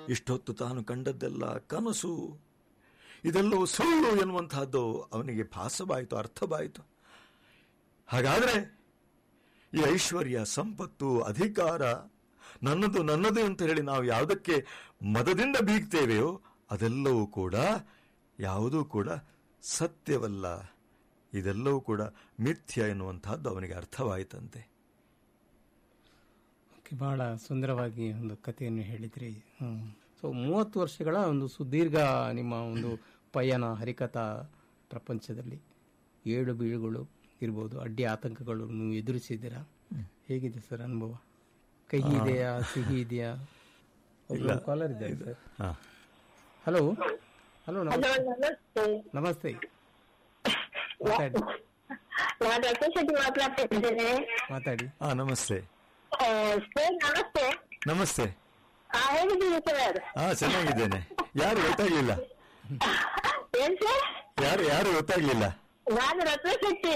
ಇಷ್ಟೊತ್ತು ತಾನು ಕಂಡದ್ದೆಲ್ಲ ಕನಸು ಇದೆಲ್ಲವೂ ಸುಳ್ಳು ಎನ್ನುವಂತಹದ್ದು ಅವನಿಗೆ ಭಾಸವಾಯಿತು ಅರ್ಥವಾಯಿತು ಹಾಗಾದ್ರೆ ಈ ಐಶ್ವರ್ಯ ಸಂಪತ್ತು ಅಧಿಕಾರ ನನ್ನದು ನನ್ನದು ಅಂತ ಹೇಳಿ ನಾವು ಯಾವುದಕ್ಕೆ ಮದದಿಂದ ಬೀಗ್ತೇವೆಯೋ ಅದೆಲ್ಲವೂ ಕೂಡ ಯಾವುದೂ ಕೂಡ ಸತ್ಯವಲ್ಲ ಇದೆಲ್ಲವೂ ಕೂಡ ಮಿಥ್ಯ ಎನ್ನುವಂತಹದ್ದು ಅವನಿಗೆ ಅರ್ಥವಾಯಿತಂತೆ ಓಕೆ ಬಹಳ ಸುಂದರವಾಗಿ ಒಂದು ಕಥೆಯನ್ನು ಹೇಳಿದ್ರಿ ಹ್ಮ್. ಸೊ ಮೂವತ್ತು ವರ್ಷಗಳ ಒಂದು ಸುದೀರ್ಘ ನಿಮ್ಮ ಒಂದು ಪಯಣ ಹರಿಕಥಾ ಪ್ರಪಂಚದಲ್ಲಿ ಏಳು ಬೀಳುಗಳು ಇರ್ಬೋದು ಅಡ್ಡಿ ಆತಂಕಗಳು ನೀವು ಎದುರಿಸಿದ್ದೀರಾ ಹೇಗಿದೆ ಸರ್ ಅನುಭವ ಕಹಿ ಇದೆಯಾ ಸಿಹಿ ಇದೆಯಾ ಕಾಲರ್ ಇದೆ ಸರ್ ಹಾ ಹಲೋ ಹಲೋ ಹಲೋ ನಮಸ್ತೆ ನಮಸ್ತೆ ನಮಸ್ತೆ ಮಾತಾಡಿ ನಾನು ರಮೇಶ್ ಶೆಟ್ಟಿ ಮಾತಾಡ್ತಾ ಇದ್ದೇನೆ ಮಾತಾಡಿ ಹಾ ನಮಸ್ತೆ ಆ, ಸರ್ ನಮಸ್ತೆ ನಮಸ್ತೆ ಆ, ಹೇಗಿದ್ದೀರಿ ಸರ್ ಹಾ ಚೆನ್ನಾಗಿದ್ದೇನೆ ಯಾರು ಗೊತ್ತಾಗ್ಲಿಲ್ಲ ಏನ್ ಸರ್ ಯಾರು ಯಾರು ಗೊತ್ತಾಗ್ಲಿಲ್ಲ ನಾನು ರತ್ನ ಶೆಟ್ಟಿ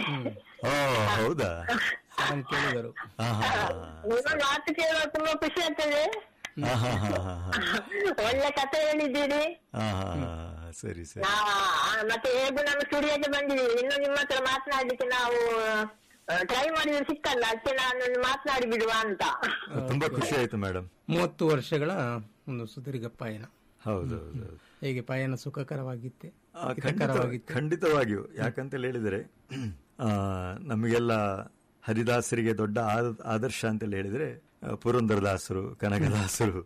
ಓ ಹೌದಾ ನಾನು ಕೇಳಿದರು ಹಾ ಹಾ ನಿಮ್ಮ ಮಾತು ಕೇಳುವಾಗ ತುಂಬಾ ಖುಷಿ ಆಗ್ತದೆ ಹಾ ಹಾ ಹಾ ಹಾ ಹಾ ಒಳ್ಳೆ ಕಥೆ ಹೇಳಿದ್ದೀರಿ ಹಾ ಹಾ ಹಾ ಸರಿ ಸರಿ ಆ, ಆ, ಮತ್ತೆ ಹೇಗೂ ನಮ್ಮ ಸ್ಟುಡಿಯೋಗೆ ಬಂದಿದ್ದೀವಿ ಇನ್ನು ನಿಮ್ಮ ಹತ್ರ ಮಾತನಾಡ್ಲಿಕ್ಕೆ ನಾವು ಟ್ರೈ ಮಾಡಿದ್ರೆ ಸಿಕ್ಕಲ್ಲ ಅದಕ್ಕೆ ನಾನು ಮಾತನಾಡಿ ಬಿಡುವ ಅಂತ ತುಂಬಾ ಖುಷಿ ಆಯ್ತು ಮೇಡಮ್ ಮೂವತ್ತು ವರ್ಷಗಳ ಒಂದು ಸುದೀರ್ಘ ಪಯಣ ಹೌದು ಹೌದು ಹೌದು. ಹೇಗೆ ಪಯಣ ಸುಖಕರವಾಗಿತ್ತೆ ಆ, ಖಂಡಿತ ಹಿತಕರವಾಗಿತ್ತೆ ಖಂಡಿತವಾಗಿಯೂ ಯಾಕಂತ ಹೇಳಿದರೆ ಆ, ನಮಗೆಲ್ಲ ಹರಿದಾಸರಿಗೆ ದೊಡ್ಡ ಆದ- ಆದರ್ಶ ಅಂತ ಹೇಳಿದ್ರೆ ಆ, ಪುರಂದರದಾಸರು ಕನಕದಾಸರು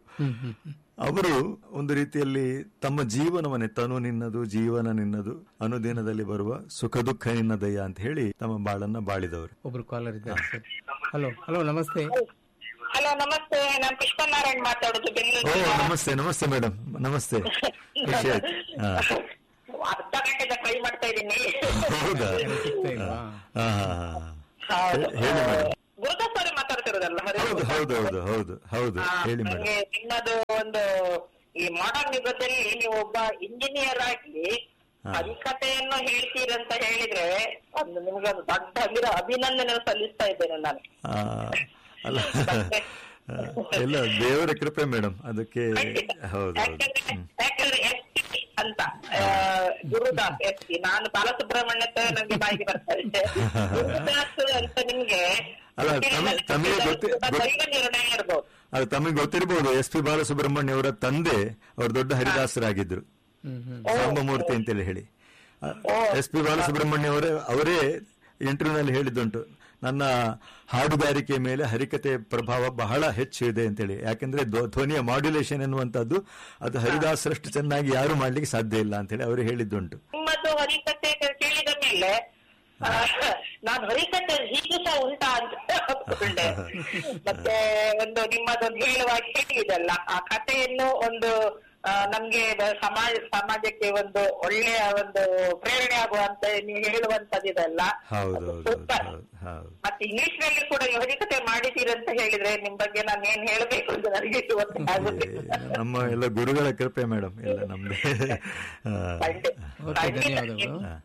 ಅವರು ಒಂದು ರೀತಿಯಲ್ಲಿ ತಮ್ಮ ಜೀವನವನ್ನೇ ತನು ನಿನ್ನದು ಜೀವನ ನಿನ್ನದು ಅನುದಿನದಲ್ಲಿ ಬರುವ ಸುಖ ದುಃಖ ನಿನ್ನದಯ್ಯ ಅಂತ ಹೇಳಿ ತಮ್ಮ ಬಾಳನ್ನ ಬಾಳಿದವರು ಒಬ್ರು ಕಾಲರ್ ಇದ್ದಾರೆ ಸರ್ ಹಲೋ ಹಲೋ ನಮಸ್ತೆ ಹಲೋ ನಮಸ್ತೆ ನಾನು ಪುಷ್ಪನಾರಾಯಣ್ ಮಾತಾಡೋದು ಓ ಬೆಂಗಳೂರು ನಮಸ್ತೆ ನಮಸ್ತೆ ಮೇಡಮ್ ನಮಸ್ತೆ ಖುಷಿ ಆಯ್ತು ಹಾ. ಅರ್ಧ ಗಂಟೆದ ಟ್ರೈ ಮಾಡ್ತಾ ಇದ್ದೀನಿ ಹೌದಾ ಸಿಗ್ತಾ ಇಲ್ವಾ ಹಾ ಹಾ ಹಾ ಹೇ- ಹೇಳಿ ಮೇಡಮ್ ಗುರುದಾಸ್ ಅವರೇ ಮಾತಾಡ್ತಿರೋದಲ್ಲ ಹರಿ ಹೌದು ಹೌದು ಹೌದು ಹೌದು ಹೌದು ಹೇಳಿ ಮೇಡಮ್ ನಂಗೆ ನಿಮ್ಮದು ಒಂದು ಈ ಮಾಡರ್ನ್ ಯುಗದಲ್ಲಿ ನೀವು ಒಬ್ಬ ಇಂಜಿನಿಯರ್ ಆಗಿ ಹಾ. ಹರಿಕಥೆಯನ್ನು ಹೇಳ್ತೀರಂತ ಹೇಳಿದ್ರೆ ಒಂದು ನಿಮ್ಗೆ ಒಂದು ದೊಡ್ಡ ಅಭಿರ- ಅಭಿನಂದನೆ ಸಲ್ಲಿಸ್ತಾ ಇದ್ದೇನೆ ನಾನು ಆ, ಅಲ್ಲ ಆ, ಎಲ್ಲ ದೇವರ ಕೃಪೆ ಮೇಡಮ್ ಅದಕ್ಕೆ ಹೌದು ಹೌದು ಯಾಕಂದ್ರೆ ಹ್ಮ್. ಯಾಕಂದ್ರೆ ಎಸ್ ಪಿ ಅಂತ ಆ, ಗುರುದಾಸ್ ಎಸ್ ಪಿ ನಾನು ಬಾಲಸುಬ್ರಹ್ಮಣ್ಯ ಅಂತ ನನಗೆ ಬಾಯಿಗೆ ಬರ್ತಾ ಇದೆ ಗುರುದಾಸ್ ಅಂತ ನಿಮ್ಗೆ ಅಲ್ಲ, ತಮ- ತಮಗೆ ಗೊತ್ತಿ- ಗೊತ್- ದೈವ ನಿರ್ಣಯ ಇರ್ಬೋದು ಅದು ತಮಗೆ ಗೊತ್ತಿರಬಹುದು ಎಸ್ ಪಿ ಬಾಲಸುಬ್ರಹ್ಮಣ್ಯ ಅವರ ತಂದೆ ಅವರು ದೊಡ್ಡ ಹರಿದಾಸರಾಗಿದ್ರು ಹ್ಮ್ ಹ್ಮ್ ಸಾಂಬಮೂರ್ತಿ ಅಂತೇಳಿ ಹೇಳಿ ಎಸ್ ಪಿ ಬಾಲಸುಬ್ರಹ್ಮಣ್ಯ ಅವರೇ ಅವರೇ ಇಂಟರ್ವ್ಯೂನಲ್ಲಿ ಹೇಳಿದ್ದುಂಟು ನನ್ನ ಹಾಡುಗಾರಿಕೆ ಮೇಲೆ ಹರಿಕತೆ ಪ್ರಭಾವ ಬಹಳ ಹೆಚ್ಚು ಇದೆ ಅಂತೇಳಿ ಯಾಕಂದ್ರೆ ಧ್ವ- ಧ್ವನಿಯ ಮಾಡ್ಯುಲೇಷನ್ ಎನ್ನುವಂಥದ್ದು ಅದು ಹರಿದಾಸರಷ್ಟು ಚೆನ್ನಾಗಿ ಯಾರು ಮಾಡ್ಲಿಕ್ಕೆ ಸಾಧ್ಯ ಇಲ್ಲ ಅಂತೇಳಿ ಅವರು ಹೇಳಿದ್ದುಂಟು ನಿಮ್ಮದು ಹರಿಕತೆ ಕೇಳಿದ ಮೇಲೆ ಆ, ನಾನು ಹರಿಕತೆ ಹೀಗೂ ಸಹ ಉಂಟಾ ಅಂತ ಅಂದ್ಕೊಂಡೆ. ಮತ್ತೆ ಒಂದು ನಿಮ್ಮದೊಂದು ಹೇಳುವಾಗ ಹೇಳಿದಲ್ಲ ಆ ಕಥೆಯನ್ನು ಒಂದು ಆ, ನಮ್ಗೆ ಬ- ಸಮಾಜ ಸಮಾಜಕ್ಕೆ ಒಂದು ಒಳ್ಳೆಯ ಒಂದು ಪ್ರೇರಣೆ ಆಗುವಂತ ನೀವು ಹೇಳುವಂತದಿದೆಲ್ಲ ಹೌದು ಅದು ಹೌದು super. ಹೌದು ಹೌದು ಮತ್ತೆ ಇಂಗ್ಲಿಷ್ ನಲ್ಲಿ ಕೂಡ ಈ ಹರಿಕತೆ ಮಾಡಿದ್ದೀರಂತ ಹೇಳಿದ್ರೆ ನಿಮ್ ಬಗ್ಗೆ ನಾನು ಏನ್ ಹೇಳ್ಬೇಕು ಅಂತ ನನಗೆ ಗೊತ್ತಾಗುದಿಲ್ಲ ನಮ್ಮ ಎಲ್ಲ ಗುರುಗಳ ಕೃಪೆ ಮೇಡಮ್ ಎಲ್ಲ ನಮ್ದೇ ಆ, ಓಕೆ ಧನ್ಯವಾದಗಳು ಆ,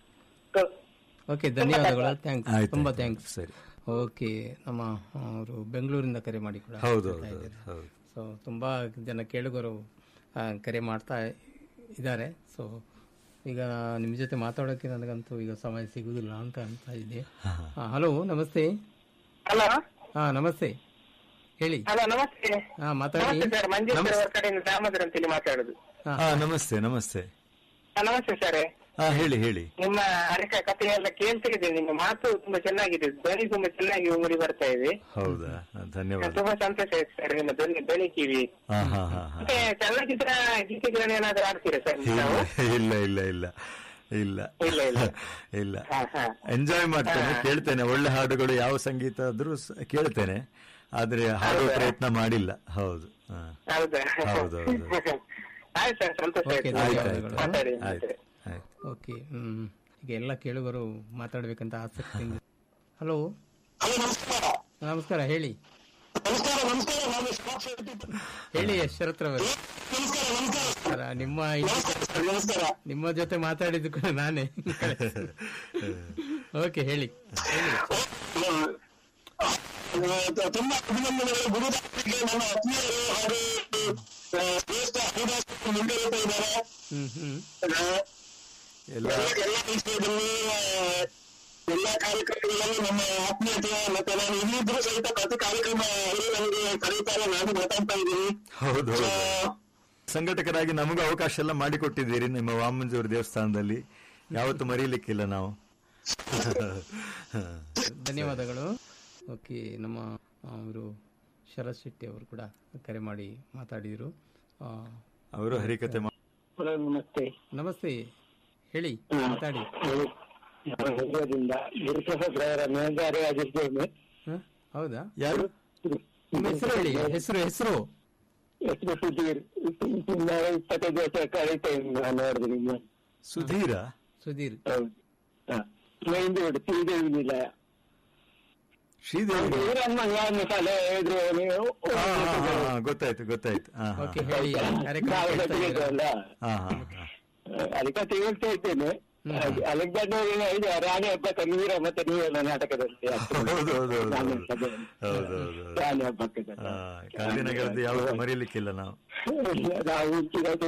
ಓಕೆ ಧನ್ಯವಾದಗಳು ಥ್ಯಾಂಕ್ಸ್ ಆಯ್ತು, ತುಂಬಾ ಆಯ್ತು. ಥ್ಯಾಂಕ್ಸ್ ಸರಿ ಓಕೆ ನಮ್ಮ ಅವರು ಬೆಂಗಳೂರಿಂದ ಕರೆ ಮಾಡಿ ಕೂಡ ಹೌದು ಹೇಳ್ತಾ ಹೌದು ಇದ್ದಾರೆ. ಹೌದು ಸೊ ತುಂಬಾ ಜನ ಕೇಳುಗರು ಆ, ಕರೆ ಮಾಡ್ತಾ ಇದ್ದಾರೆ ಸೊ ಈಗ ನಿಮ್ಮ ಜೊತೆ ಮಾತಾಡೋಕೆ ನನಗಂತೂ ಈಗ ಸಮಯ ಸಿಗುದಿಲ್ಲ ಅಂತ ಅಂತ ಇದೆ ಹಲೋ ನಮಸ್ತೆ ಹಲೋ ಹಾ ನಮಸ್ತೆ ಹೇಳಿ ಹಲೋ ನಮಸ್ತೆ ಹಾ ಮಾತಾಡಿ ಸರ್ ಮಂಜು ಸರ್ ಅವರ ಕಡೆಯಿಂದ ದಾಮೋದರ್ ಅಂತೇಳಿ ಮಾತಾಡುದು ಹಾ ನಮಸ್ತೆ ನಮಸ್ತೆ ನಮಸ್ತೆ ಸರ್ ಹಾ ಹೇಳಿ ಹೇಳಿ ನಿಮ್ಮ ಅರಿಕ ಕಥೆ ಎಲ್ಲ ಕೇಳ್ತಿದ್ದೇನೆ ನಿಮ್ಮ ಮಾತು ತುಂಬಾ ಚೆನ್ನಾಗಿದೆ ಧ್ವನಿ ತುಂಬಾ ಚೆನ್ನಾಗಿ ಉಮರಿ ಬರ್ತಾ ಇದೆ ಹೌದಾ ಹಾ, ಧನ್ಯವಾದ ತುಂಬಾ ಸಂತೋಷ ಆಯ್ತು ಸರ್ ನಿಮ್ಮ ಧ್ವನಿ ಧ್ವನಿ ಕಿವಿ ಹಾ ಹಾ ಹಾ ಹಾ ಮತ್ತೆ ಚಲನಚಿತ್ರ ಗೀತೆಗಳನ್ನ ಏನಾದ್ರು ಆಡ್ತೀರಾ ಸರ್ ಇಲ್ಲ ನಾವು ಇಲ್ಲ ಇಲ್ಲ ಇಲ್ಲ ಇಲ್ಲ ಇಲ್ಲ, ಇಲ್ಲ. ಇಲ್ಲ ಹಾ, ಹಾ. ಎಂಜಾಯ್ ಮಾಡ್ತೇನೆ ಕೇಳ್ತೇನೆ ಒಳ್ಳೆ ಹಾಡುಗಳು ಯಾವ ಸಂಗೀತ ಆದ್ರೂ ಸ- ಕೇಳ್ತೇನೆ ಆದ್ರೆ ಹಾಡೋ ಪ್ರಯತ್ನ ಮಾಡಿಲ್ಲ ಹೌದು ಹಾ. ಹೌದಾ ಹೌದು, ಹೌದು. ಆಯ್ತು ಸರ್ ಸಂತೋಷ Okay, ಆಯ್ತು ಆಯ್ತು ಧನ್ಯವಾದಗಳು. ಆಯ್ತು ಮಾತಾಡಿ ಆಯ್ತು ಮಾತಾಡಿ. ಆಯ್ತು ಓಕೆ ಹ್ಮ್ ಈಗ ಎಲ್ಲ ಕೇಳುಗರು ಮಾತಾಡ್ಬೇಕಂತ ಆಸಕ್ತಿ ಹಲೋ ನಮಸ್ಕಾರ ಹೇಳಿ ಹೇಳಿ ಶರತ್ ರವರು ನಮಸ್ಕಾರ. ನಿಮ್ಮ ನಿಮ್ಮ ಜೊತೆ ಮಾತಾಡಿದ್ದು ಕೂಡ ನಾನೇ ಓಕೆ ಹೇಳಿ ಹೇಳಿ ತುಂಬಾ ಅಭಿನಂದನೆಗಳು ಗುರುದಾಸರಿಗೆ ನಮ್ಮ ಆತ್ಮೀಯರು ಹಾಗೂ ಶ್ರೇಷ್ಠ ಹರಿದಾಸ ಮುಂದುವರಿತಾ ಇದ್ದಾರೆ ಹ್ಮ್ ಹ್ಮ್ ಆ, ಎಲ್ಲ ಎಲ್ಲ ಎಲ್ಲ ವಿಷಯದಲ್ಲಿ ಆ, ಎಲ್ಲ ಕಾರ್ಯಕ್ರಮಗಳಲ್ಲಿ ನಮ್ಮ ಆತ್ಮೀಯತೆ ಮತ್ತೆ ನಾನು ಇಲ್ಲಿದ್ರು ಸಹಿತ ಪ್ರತಿ ಕಾರ್ಯಕ್ರಮ ಅಲ್ಲಿ ನನಗೆ ಕರೀತಾರೆ ನಾನು ಮಾತಾಡ್ತಾ ಇದ್ದೀನಿ ಹೌದು ಸೊ, ಹೌದು ಸಂಘಟಕರಾಗಿ ನಮಗೂ ಅವಕಾಶ ಎಲ್ಲ ಮಾಡಿಕೊಟ್ಟಿದ್ದೀರಿ ನಿಮ್ಮ ವಾಮಂಜೂರು ದೇವಸ್ಥಾನದಲ್ಲಿ ಯಾವತ್ತು ಮರೀಲಿಕ್ಕಿಲ್ಲ ನಾವು ಧನ್ಯವಾದಗಳು ಓಕೆ ನಮ್ಮ ಅವರು ಶರತ್ ಶೆಟ್ಟಿ ಅವರು ಕೂಡ ಕರೆ ಮಾಡಿ ಮಾತಾಡಿದರು ಆ, ಅವರು ಹರಿಕತೆ ಮಾ- ಹಲೋ ನಮಸ್ತೆ ನಮಸ್ತೆ ಹೇಳಿ ಮಾತಾಡಿ ಹೃದಯದಿಂದ ಗುರುಪ್ರಸಾದ್ ಅವರ ಮೇಲ್ದಾರಿ ಆಗಿದ್ದೇನೆ ಹ? ಹೌದಾ ಯಾರು ನಿಮ್ಮ ಹೆಸರು ಹೇಳಿ ಹೆಸರು ಹೆಸರು ಹೆಸರು ಸುಧೀರ್ ಸುಮಾರು ಇಪ್ಪತ್ತೈದು ವರ್ಷ ಕಳೀತಾ ಇದ್ದೀನಿ ನಾನು ನೋಡಿದೆ ನಿಮ್ಮ ಸುಧೀರ ಸುಧೀರ್ ಹೌದು ಹಾ ಮೈಂದೂರು ಶ್ರೀದೇವಿ ನಿಲಯ ಶ್ರೀದೇವಿ ಇವರನ್ನ ಯಾರನ್ನ ಸಲಹೆ ಹೇಳಿದ್ರು ನೀವು ಹಾ, ಹಾ, ಹಾ, ಹಾ, ಗೊತ್ತಾಯ್ತು ಗೊತ್ತಾಯ್ತು ಹಾ, ಹಾ, ಓಕೆ ಹೇಳಿ ಕಾರ್ಯಕ್ರಮ ನಾವು ಕೇಳ್ತಾ ಇದ್ದೀರಾ? ಗೊತ್ತಿದ್ದಲ್ಲ ಹಾ, ಹಾ, ಹಾ. ಅದಕ್ಕೆ ಹೇಳ್ತಾ ಇದ್ದೇನೆ ಅಲೆಕ್ಸಾಂಡರ್ ಇದು ರಾಣಿ ಹಬ್ಬಕ್ಕ ನೀರ ಮತ್ತೆ ನೀವೆಲ್ಲ ನಾಟಕದಲ್ಲಿ ಹೌದು ಹೌದು ಹೌದು ರಾಣಿ ಹೌದು ಹಬ್ಬದಲ್ಲಿ. ಹೌದು ಹೌದು ರಾಣಿ ಹಬ್ಬಕ್ಕೆ ಹಾ, ಕಾದಿನಗಳದ್ದು ಯಾವತ್ತೂ ಮರೀಲಿಕ್ಕಿಲ್ಲ ನಾವು ನಾವು ಹುಟ್ಟಿರೋದು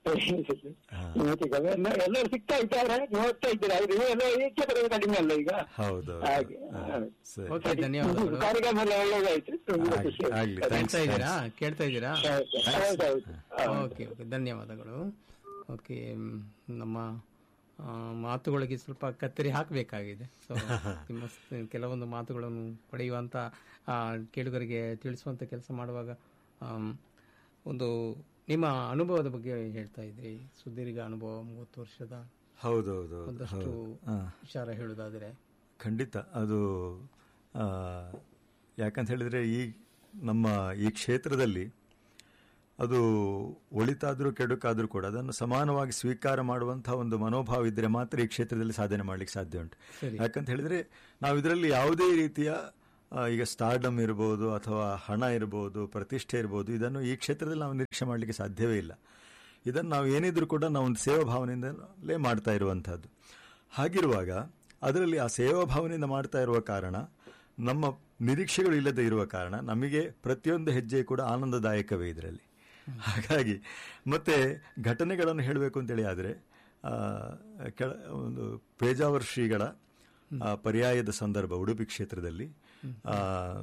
ಎಲ್ಲರೂ ಸಿಗ್ತಾ ಇದ್ದಾರೆ ನೋಡ್ತಾ ಇದ್ದೀರಾ ಅವ್ರು ನೀವೆಲ್ಲ ಹೆಚ್ಚು ಕಡಿಮೆ ಕಡಿಮೆ ಅಲ್ಲ ಈಗ ಹೌದು ಹೌದು. ಹಾಗೆ ಹಾ, ಸರಿ ಓಕೆ ಧನ್ಯವಾದಗಳು ಕಾರ್ಯಕ್ರಮ ಎಲ್ಲ ಒಳ್ಳೇದಾಯ್ತು ತುಂಬಾ ಆಗ್ಲಿ, ಖುಷಿ ಆಗ್ಲಿ ಆಯ್ತು. ಥ್ಯಾಂಕ್ಸ್ ಕೇಳ್ತಾ ಇದ್ದೀರಾ ಕೇಳ್ತಾ ಇದ್ದೀರಾ ಹೌದೌದು ಓಕೆ ಓಕೆ ಧನ್ಯವಾದಗಳು ಓಕೆ ಮ್, ನಮ್ಮ ಆ, ಮಾತುಗಳಿಗೆ ಸ್ವಲ್ಪ ಕತ್ತರಿ ಹಾಕಬೇಕಾಗಿದೆ ಸೊ ನಿಮ್ಮ ಸ್- ಕೆಲವೊಂದು ಮಾತುಗಳನ್ನು ಪಡೆಯುವಂಥ ಆ, ಕೇಳುಗರಿಗೆ ತಿಳಿಸುವಂಥ ಕೆಲಸ ಮಾಡುವಾಗ ಆಮ್, ಒಂದು ನಿಮ್ಮ ಅನುಭವದ ಬಗ್ಗೆ ಹೇಳ್ತಾ ಇದ್ರಿ ಸುದೀರ್ಘ ಅನುಭವ ಮೂವತ್ತು ವರ್ಷದ ಹೌದು ಹೌದು ಹೌದು ಒಂದಷ್ಟು ಹಾ. ವಿಚಾರ ಹೇಳುವುದಾದರೆ ಖಂಡಿತ ಅದು ಆ, ಯಾಕಂತ ಹೇಳಿದ್ರೆ ಈ ನಮ್ಮ ಈ ಕ್ಷೇತ್ರದಲ್ಲಿ ಅದು ಒಳಿತಾದ್ರೂ ಕೆಡುಕಾದ್ರೂ ಕೂಡ ಅದನ್ನು ಸಮಾನವಾಗಿ ಸ್ವೀಕಾರ ಮಾಡುವಂತಹ ಒಂದು ಮನೋಭಾವ ಇದ್ರೆ ಮಾತ್ರ ಈ ಕ್ಷೇತ್ರದಲ್ಲಿ ಸಾಧನೆ ಮಾಡ್ಲಿಕ್ಕೆ ಸಾಧ್ಯ ಉಂಟು ಸರಿ. ಯಾಕಂತ ಹೇಳಿದ್ರೆ ನಾವು ಇದರಲ್ಲಿ ಯಾವುದೇ ರೀತಿಯ ಆ, ಈಗ ಸ್ಟಾರ್ಡಮ್ ಇರ್ಬೋದು ಅಥವಾ ಹಣ ಇರ್ಬೋದು ಪ್ರತಿಷ್ಠೆ ಇರ್ಬೋದು ಇದನ್ನು ಈ ಕ್ಷೇತ್ರದಲ್ಲಿ ನಾವು ನಿರೀಕ್ಷೆ ಮಾಡಲಿಕ್ಕೆ ಸಾಧ್ಯವೇ ಇಲ್ಲ ಇದನ್ನು ನಾವು ಏನಿದ್ರು ಕೂಡ ನಾವು ಒಂದು ಸೇವಾ ಭಾವನೆಯಿಂದಲೇ ಮಾಡ್ತಾ ಇರುವಂತಹದ್ದು ಹಾಗಿರುವಾಗ ಅದರಲ್ಲಿ ಆ ಸೇವಾ ಭಾವನೆಯಿಂದ ಮಾಡ್ತಾ ಇರುವ ಕಾರಣ ನಮ್ಮ ನಿರೀಕ್ಷೆಗಳು ಇಲ್ಲದೆ ಇರುವ ಕಾರಣ ನಮಗೆ ಪ್ರತಿಯೊಂದು ಹೆಜ್ಜೆ ಕೂಡ ಆನಂದದಾಯಕವೇ ಇದರಲ್ಲಿ ಹಾಗಾಗಿ ಮತ್ತೆ ಘಟನೆಗಳನ್ನು ಹೇಳಬೇಕು ಅಂತೇಳಿ ಆದರೆ ಕೆಳ ಒಂದು ಪೇಜಾವರ್ ಶ್ರೀಗಳ ಆ, ಪರ್ಯಾಯದ ಸಂದರ್ಭ ಉಡುಪಿ ಕ್ಷೇತ್ರದಲ್ಲಿ ಆ,